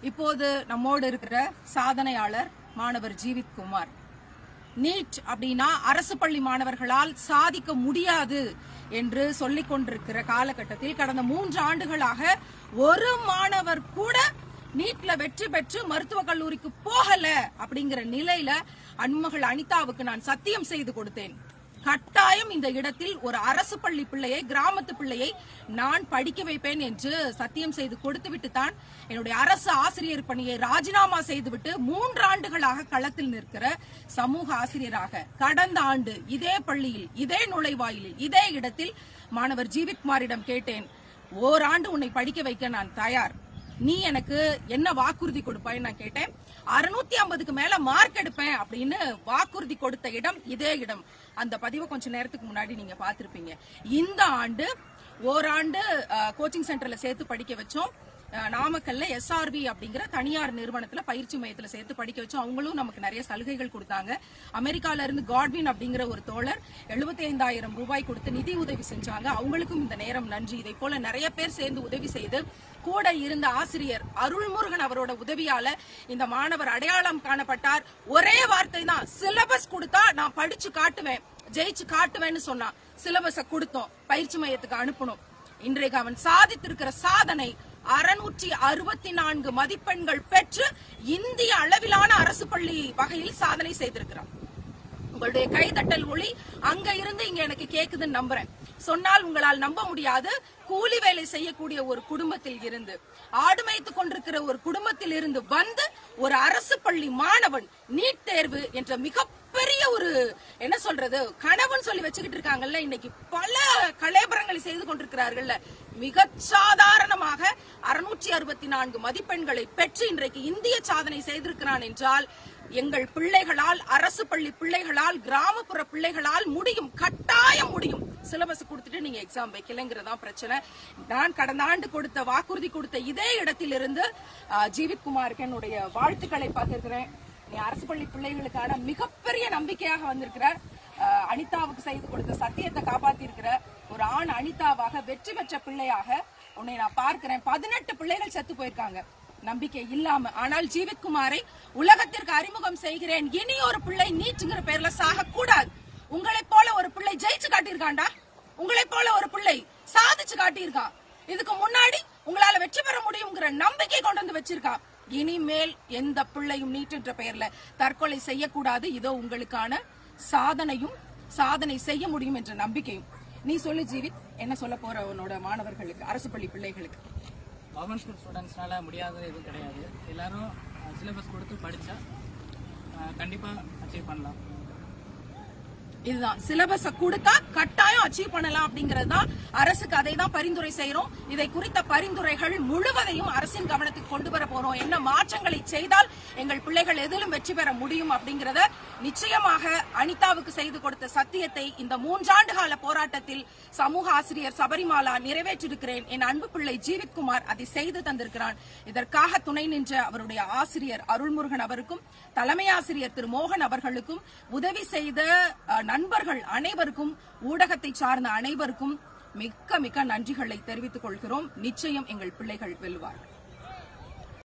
இப்போது நம்மோடு இருக்கிற சாதனையாளர் மாணவர் ஜீவித் குமார் நீட் அப்படின்னா அரசு பள்ளி மாணவர்களால் சாதிக்க முடியாது என்று சொல்லிக் கொண்டிருக்கிற காலகட்டத்தில் கடந்த மூன்று ஆண்டுகளாக ஒரு மாணவர் கூட நீட்ல வெற்றி பெற்று மருத்துவக் கல்லூரிக்கு போகல அப்படிங்கிற நிலையில அன்மகள் அனிதாவுக்கு நான் சத்தியம் செய்து கொடுத்தேன் கட்டாயம் இந்த இடத்தில் ஒரு அரசு பள்ளி பிள்ளையை கிராமத்து பிள்ளையை நான் படிக்க வைப்பேன் என்று சத்தியம் செய்து கொடுத்துவிட்டு தான் என்னுடைய அரசு ஆசிரியர் பணியை ராஜினாமா செய்துவிட்டு மூன்று ஆண்டுகளாக களத்தில் நிற்கிற சமூக ஆசிரியராக கடந்த ஆண்டு இதே பள்ளியில் இதே நுழைவாயிலில் இதே இடத்தில் மாணவர் ஜீவித்குமாரிடம் கேட்டேன் ஓராண்டு உன்னை படிக்க வைக்க நான் தயார் நீ எனக்கு என்ன வாக்குறுதி கொடுப்பாய் நான் கேட்டேன் அறுநூத்தி ஐம்பதுக்கு மேல மார்க் எடுப்பேன் அப்படின்னு வாக்குறுதி கொடுத்த இடம் இதே இடம் அந்த பதிவை கொஞ்ச நேரத்துக்கு முன்னாடி நீங்க பாத்திருப்பீங்க இந்த ஆண்டு ஓராண்டு கோச்சிங் சென்டர்ல சேர்த்து படிக்க வச்சோம் அஹ், நாமக்கல்ல எஸ்ஆர்வி அப்படிங்கிற தனியார் நிறுவனத்துல பயிற்சி மையத்துல சேர்த்து படிக்க வச்சோம் அவங்களும் நமக்கு நிறைய சலுகைகள் கொடுத்தாங்க அமெரிக்கால இருந்து காட்வின் அப்படிங்கிற ஒரு தோழர் 75000 ரூபாய் கொடுத்து நிதி உதவி செஞ்சாங்க அவங்களுக்கும் இந்த நேரம் நன்றி இதை போல நிறைய பேர் சேர்ந்து உதவி செய்து கூட இருந்த ஆசிரியர் அருள்முருகன் அவரோட உதவியால இந்த மாணவர் அடையாளம் காணப்பட்டார் ஒரே வார்த்தை தான் சிலபஸ் கொடுத்தா நான் படிச்சு காட்டுவேன் ஜெயிச்சு காட்டுவேன்னு சொன்னான் சிலபஸ கொடுத்தோம் பயிற்சி மையத்துக்கு அனுப்பணும் இன்றைக்கு அவன் சாதித்திருக்கிற சாதனை அறுநூற்றி அறுபத்தி நான்கு மதிப்பெண்கள் பெற்று இந்திய அளவிலான அரசு பள்ளி வகையில் சாதனை செய்திருக்கிறான் உங்களுடைய கைதட்டல் ஒளி அங்க இருந்து இங்க எனக்கு கேக்குதுன்னு நம்புறேன் சொன்னால் உங்களால் நம்ப முடியாது கூலி வேலை செய்யக்கூடிய ஒரு குடும்பத்தில் இருந்து ஆடு மேய்த்துக் கொண்டிருக்கிற ஒரு குடும்பத்தில் இருந்து வந்து ஒரு அரசு பள்ளி மாணவன் நீட் தேர்வு என்ற மிகப்பெரிய ஒரு என்ன சொல்றது கனவுன்னு சொல்லி வச்சுக்கிட்டு இருக்காங்கல்ல இன்னைக்கு பல கலேபரங்களை செய்து கொண்டிருக்கிறார்கள்ல மிக சாதாரணமாக அறுநூற்றி அறுபத்தி நான்கு மதிப்பெண்களை பெற்று இன்றைக்கு இந்திய சாதனை செய்திருக்கிறான் என்றால் எங்கள் பிள்ளைகளால் அரசு பள்ளி பிள்ளைகளால் கிராமப்புற பிள்ளைகளால் முடியும் கட்டாயம் முடியும் சிலபஸ் கொடுத்துட்டு நீங்க எக்ஸாம் வைக்கலங்கிறதா பிரச்சனை நான் கடந்த ஆண்டு கொடுத்த வாக்குறுதி கொடுத்த இதே இடத்திலிருந்து ஆஹ், ஜீவித் குமாருக்கு என்னுடைய வாழ்த்துக்களை பார்த்திருக்கிறேன் நீ அரசு பள்ளி பிள்ளைகளுக்கான மிகப்பெரிய நம்பிக்கையாக வந்திருக்கிற ஆஹ், அனிதாவுக்கு செய்து கொடுத்த சத்தியத்தை காப்பாத்தி இருக்கிற ஒரு ஆண் அனிதாவாக வெற்றி பெற்ற பிள்ளையாக உன்னை நான் பார்க்கிறேன் பதினெட்டு பிள்ளைகள் செத்து போயிருக்காங்க நம்பிக்கை இல்லாம ஆனால் ஜீவித்குமாரை உலகத்திற்கு அறிமுகம் செய்கிறேன் இனி ஒரு பிள்ளை நீட்டுங்கிற பேர்ல சாக கூடாது உங்களைப் போல ஒரு பிள்ளை ஜெயிச்சு காட்டியிருக்காண்டா உங்களைப் போல ஒரு பிள்ளை சாதிச்சு காட்டியிருக்கான் இதுக்கு முன்னாடி உங்களால வெற்றி பெற முடியுங்கிற நம்பிக்கை கொண்டு வந்து வச்சிருக்கான் இனிமேல் எந்த பிள்ளையும் நீட்டுன்ற பெயர்ல தற்கொலை செய்யக்கூடாது இதோ உங்களுக்கான சாதனையும் சாதனை செய்ய முடியும் என்ற நம்பிக்கையும் நீ சொல்லு ஜீவித் என்ன சொல்ல போற உன்னோட மாணவர்களுக்கு அரசு பள்ளி பிள்ளைகளுக்கு கவர்மெண்ட் ஸ்கூல் ஸ்டூடெண்ட்ஸ்னால முடியாதது எதுவும் கிடையாது எல்லாரும் சிலபஸ் கொடுத்து படித்தா கண்டிப்பாக அச்சீவ் பண்ணலாம் இதுதான் சிலபஸ கொடுத்தா கட்டாயம் அச்சீவ் பண்ணலாம் அப்படிங்கிறது தான் அரசுக்கு அதை தான் பரிந்துரை செய்யறோம் இதை குறித்த பரிந்துரைகள் முழுவதையும் அரசின் கவனத்துக்கு கொண்டு வர போறோம் என்ன மாற்றங்களை செய்தால் எங்கள் பிள்ளைகள் எதிலும் வெற்றி பெற முடியும் அப்படிங்கறத நிச்சயமாக அனிதாவுக்கு செய்து கொடுத்த சத்தியத்தை இந்த மூன்றாண்டு கால போராட்டத்தில் சமூக ஆசிரியர் சபரிமாலா நிறைவேற்றிருக்கிறேன் என் அன்பு பிள்ளை ஜீவித்குமார் அதை செய்து தந்திருக்கிறான் இதற்காக துணை நின்ற அவருடைய ஆசிரியர் அருள்முருகன் அவருக்கும் தலைமை ஆசிரியர் திரு மோகன் அவர்களுக்கும் உதவி செய்த அஹ், நண்பர்கள் அனைவருக்கும் ஊடகத்தை சார்ந்த அனைவருக்கும் மிக்க மிக்க நன்றிகளை தெரிவித்துக் கொள்கிறோம் நிச்சயம் எங்கள் பிள்ளைகள் வெல்வார்கள்